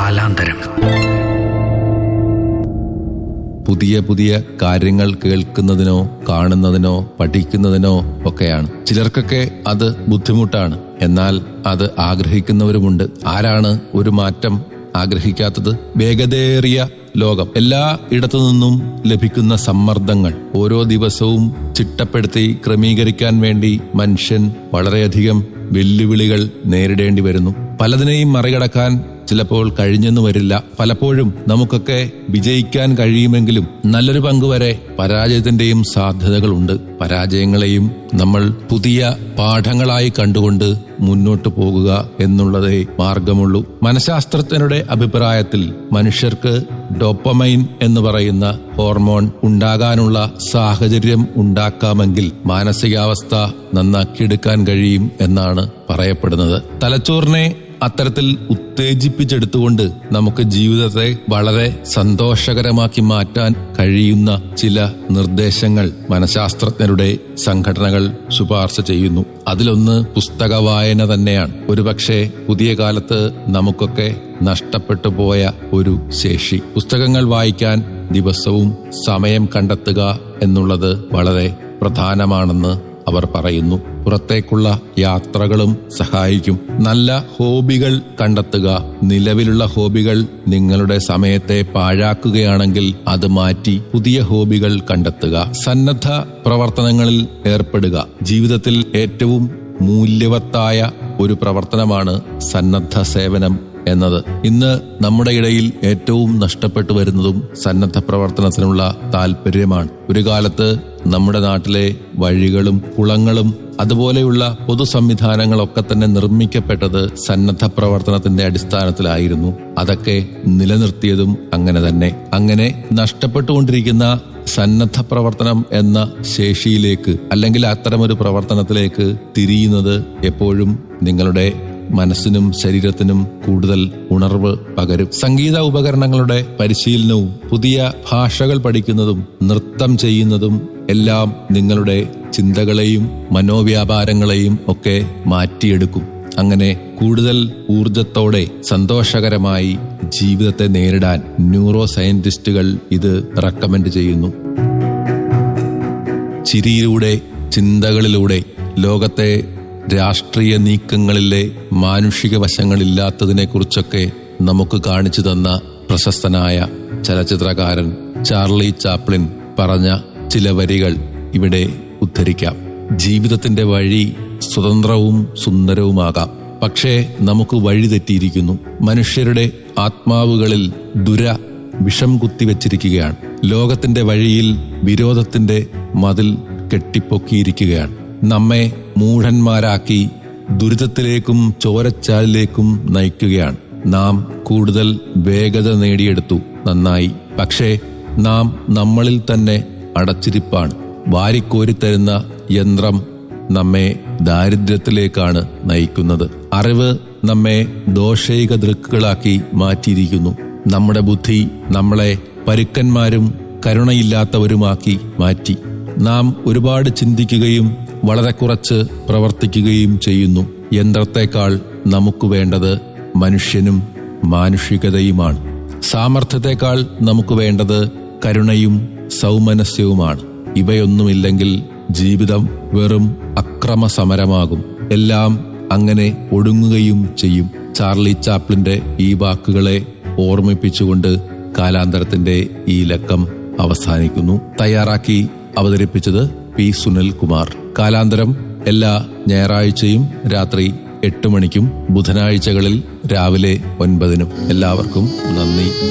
കാലാന്തരം പുതിയ പുതിയ കാര്യങ്ങൾ കേൾക്കുന്നതിനോ കാണുന്നതിനോ പഠിക്കുന്നതിനോ ഒക്കെയാണ് ചിലർക്കൊക്കെ അത് ബുദ്ധിമുട്ടാണ് എന്നാൽ അത് ആഗ്രഹിക്കുന്നവരുമുണ്ട് ആരാണ് ഒരു മാറ്റം ആഗ്രഹിക്കാത്തത് വേഗതയേറിയ ലോകം എല്ലാ ഇടത്തു നിന്നും ലഭിക്കുന്ന സമ്മർദ്ദങ്ങൾ ഓരോ ദിവസവും ചിട്ടപ്പെടുത്തി ക്രമീകരിക്കാൻ വേണ്ടി മനുഷ്യൻ വളരെയധികം വെല്ലുവിളികൾ നേരിടേണ്ടി വരുന്നു പലതിനെയും മറികടക്കാൻ ചിലപ്പോൾ കഴിഞ്ഞെന്ന് വരില്ല പലപ്പോഴും നമുക്കൊക്കെ വിജയിക്കാൻ കഴിയുമെങ്കിലും നല്ലൊരു പങ്കുവരെ പരാജയത്തിന്റെയും സാധ്യതകളുണ്ട് പരാജയങ്ങളെയും നമ്മൾ പുതിയ പാഠങ്ങളായി കണ്ടുകൊണ്ട് മുന്നോട്ട് പോകുക എന്നുള്ളതേ മാർഗമുള്ളൂ മനഃശാസ്ത്രജ്ഞരുടെ അഭിപ്രായത്തിൽ മനുഷ്യർക്ക് ഡോപ്പമൈൻ എന്ന് പറയുന്ന ഹോർമോൺ ഉണ്ടാകാനുള്ള സാഹചര്യം ഉണ്ടാക്കാമെങ്കിൽ മാനസികാവസ്ഥ നന്നാക്കിയെടുക്കാൻ കഴിയും എന്നാണ് പറയപ്പെടുന്നത് തലച്ചോറിനെ അത്തരത്തിൽ ഉത്തേജിപ്പിച്ചെടുത്തുകൊണ്ട് നമുക്ക് ജീവിതത്തെ വളരെ സന്തോഷകരമാക്കി മാറ്റാൻ കഴിയുന്ന ചില നിർദ്ദേശങ്ങൾ മനഃശാസ്ത്രജ്ഞരുടെ സംഘടനകൾ ശുപാർശ ചെയ്യുന്നു അതിലൊന്ന് പുസ്തക വായന തന്നെയാണ് ഒരുപക്ഷെ പുതിയ കാലത്ത് നമുക്കൊക്കെ നഷ്ടപ്പെട്ടു പോയ ഒരു ശേഷി പുസ്തകങ്ങൾ വായിക്കാൻ ദിവസവും സമയം കണ്ടെത്തുക എന്നുള്ളത് വളരെ പ്രധാനമാണെന്ന് അവർ പറയുന്നു പുറത്തേക്കുള്ള യാത്രകളും സഹായിക്കും നല്ല ഹോബികൾ കണ്ടെത്തുക നിലവിലുള്ള ഹോബികൾ നിങ്ങളുടെ സമയത്തെ പാഴാക്കുകയാണെങ്കിൽ അത് മാറ്റി പുതിയ ഹോബികൾ കണ്ടെത്തുക സന്നദ്ധ പ്രവർത്തനങ്ങളിൽ ഏർപ്പെടുക ജീവിതത്തിൽ ഏറ്റവും മൂല്യവത്തായ ഒരു പ്രവർത്തനമാണ് സന്നദ്ധ സേവനം എന്നത് ഇന്ന് നമ്മുടെ ഇടയിൽ ഏറ്റവും നഷ്ടപ്പെട്ടു വരുന്നതും സന്നദ്ധ പ്രവർത്തനത്തിനുള്ള താല്പര്യമാണ് ഒരു കാലത്ത് നമ്മുടെ നാട്ടിലെ വഴികളും കുളങ്ങളും അതുപോലെയുള്ള പൊതു സംവിധാനങ്ങളൊക്കെ തന്നെ നിർമ്മിക്കപ്പെട്ടത് സന്നദ്ധ പ്രവർത്തനത്തിന്റെ അടിസ്ഥാനത്തിലായിരുന്നു അതൊക്കെ നിലനിർത്തിയതും അങ്ങനെ തന്നെ അങ്ങനെ നഷ്ടപ്പെട്ടുകൊണ്ടിരിക്കുന്ന സന്നദ്ധ പ്രവർത്തനം എന്ന ശേഷിയിലേക്ക് അല്ലെങ്കിൽ അത്തരമൊരു പ്രവർത്തനത്തിലേക്ക് തിരിയുന്നത് എപ്പോഴും നിങ്ങളുടെ മനസ്സിനും ശരീരത്തിനും കൂടുതൽ ഉണർവ് പകരും സംഗീത ഉപകരണങ്ങളുടെ പരിശീലനവും പുതിയ ഭാഷകൾ പഠിക്കുന്നതും നൃത്തം ചെയ്യുന്നതും എല്ലാം നിങ്ങളുടെ ചിന്തകളെയും മനോവ്യാപാരങ്ങളെയും ഒക്കെ മാറ്റിയെടുക്കും അങ്ങനെ കൂടുതൽ ഊർജത്തോടെ സന്തോഷകരമായി ജീവിതത്തെ നേരിടാൻ ന്യൂറോ സയന്റിസ്റ്റുകൾ ഇത് റെക്കമെൻഡ് ചെയ്യുന്നു ചിരിയിലൂടെ ചിന്തകളിലൂടെ ലോകത്തെ രാഷ്ട്രീയ നീക്കങ്ങളിലെ മാനുഷിക വശങ്ങളില്ലാത്തതിനെ കുറിച്ചൊക്കെ നമുക്ക് കാണിച്ചു തന്ന പ്രശസ്തനായ ചലച്ചിത്രകാരൻ ചാർലി ചാപ്ലിൻ പറഞ്ഞ ചില വരികൾ ഇവിടെ ഉദ്ധരിക്കാം ജീവിതത്തിന്റെ വഴി സ്വതന്ത്രവും സുന്ദരവുമാകാം പക്ഷേ നമുക്ക് വഴി തെറ്റിയിരിക്കുന്നു മനുഷ്യരുടെ ആത്മാവുകളിൽ ദുര വിഷം കുത്തിവെച്ചിരിക്കുകയാണ് ലോകത്തിന്റെ വഴിയിൽ വിരോധത്തിന്റെ മതിൽ കെട്ടിപ്പൊക്കിയിരിക്കുകയാണ് നമ്മെ മൂഢന്മാരാക്കി ദുരിതത്തിലേക്കും ചോരച്ചാലിലേക്കും നയിക്കുകയാണ് നാം കൂടുതൽ വേഗത നേടിയെടുത്തു നന്നായി പക്ഷേ നാം നമ്മളിൽ തന്നെ അടച്ചിരിപ്പാണ് വാരിക്കോരിത്തരുന്ന യന്ത്രം നമ്മെ ദാരിദ്ര്യത്തിലേക്കാണ് നയിക്കുന്നത് അറിവ് നമ്മെ ദോഷൈക ദൃക്കുകളാക്കി മാറ്റിയിരിക്കുന്നു നമ്മുടെ ബുദ്ധി നമ്മളെ പരുക്കന്മാരും കരുണയില്ലാത്തവരുമാക്കി മാറ്റി നാം ഒരുപാട് ചിന്തിക്കുകയും വളരെ കുറച്ച് പ്രവർത്തിക്കുകയും ചെയ്യുന്നു യന്ത്രത്തെക്കാൾ നമുക്ക് വേണ്ടത് മനുഷ്യനും മാനുഷികതയുമാണ് സാമർഥ്യത്തെക്കാൾ നമുക്ക് വേണ്ടത് കരുണയും സൗമനസ്യവുമാണ് ഇവയൊന്നുമില്ലെങ്കിൽ ജീവിതം വെറും അക്രമ സമരമാകും എല്ലാം അങ്ങനെ ഒടുങ്ങുകയും ചെയ്യും ചാർലി ചാപ്ലിന്റെ ഈ വാക്കുകളെ ഓർമ്മിപ്പിച്ചുകൊണ്ട് കാലാന്തരത്തിന്റെ ഈ ലക്കം അവസാനിക്കുന്നു തയ്യാറാക്കി അവതരിപ്പിച്ചത് പി സുനിൽ കുമാർ കാലാന്തരം എല്ലാ ഞായറാഴ്ചയും രാത്രി എട്ട് മണിക്കും ബുധനാഴ്ചകളിൽ രാവിലെ ഒൻപതിനും എല്ലാവർക്കും നന്ദി